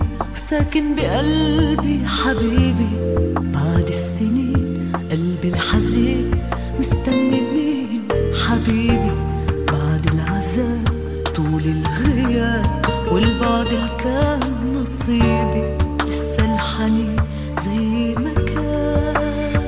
وساكن بقلبي حبيبي بعد السنين قلبي الحزين مستني مين حبيبي بعد العذاب طول الغياب والبعد اللي كان نصيبي لسه الحنين زي ما كان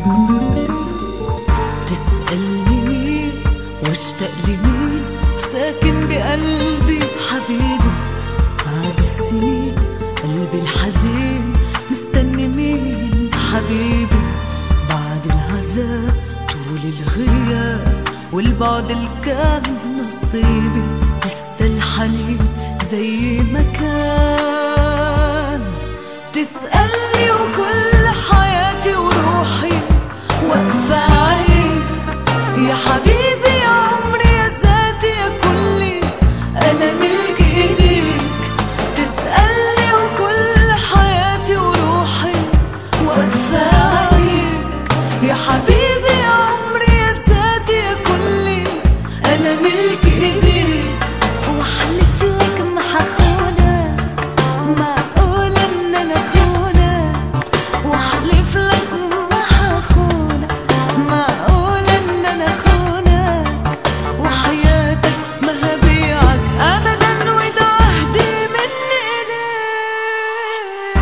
تسألني مين واشتاق لمين ساكن بقلبي حبيبي بعد السنين قلبي الحزين مستني مين حبيبي بعد العذاب طول الغياب والبعد اللي كان نصيبي لسه الحنين زي ما كان تسألني وكل حياتي وروحي واقفة عليك يا حبيبي يا عمري يا ذاتي يا كلي أنا ملك إيديك تسألني وكل حياتي وروحي واقفة عليك يا حبيبي يا عمري يا ذاتي يا كلي أنا ملك إيديك واحلف لك ما هخونك معقول ان انا خونك واحلف لك ما هخونك معقول ان انا خونك وحياتك ما هبيعك ابدا وده عهدي مني ليك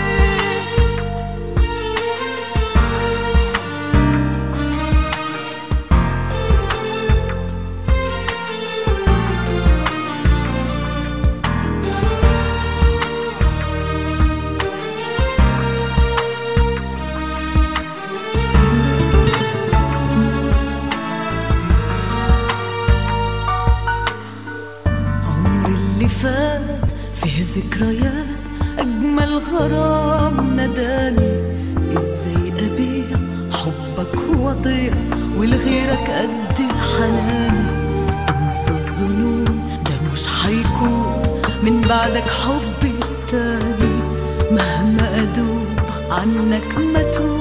عمري اللي فات فيه ذكريات أجمل غرام نداني إزاي أبيع حبك وضيع ولغيرك قد حناني انسى الظنون ده مش حيكون من بعدك حبي التاني مهما أدوب عنك ما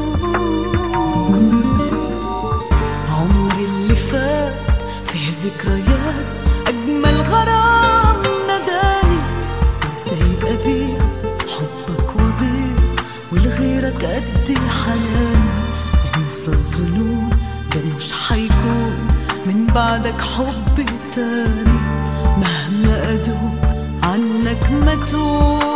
عمري اللي فات فيه ذكريات أجمل غرام نداني إزاي أبيع حبك وضيع ولغيرك قد حناني انسى الظنون ده مش حيكون من بعدك حب تاني مهما أدوب عنك ما توب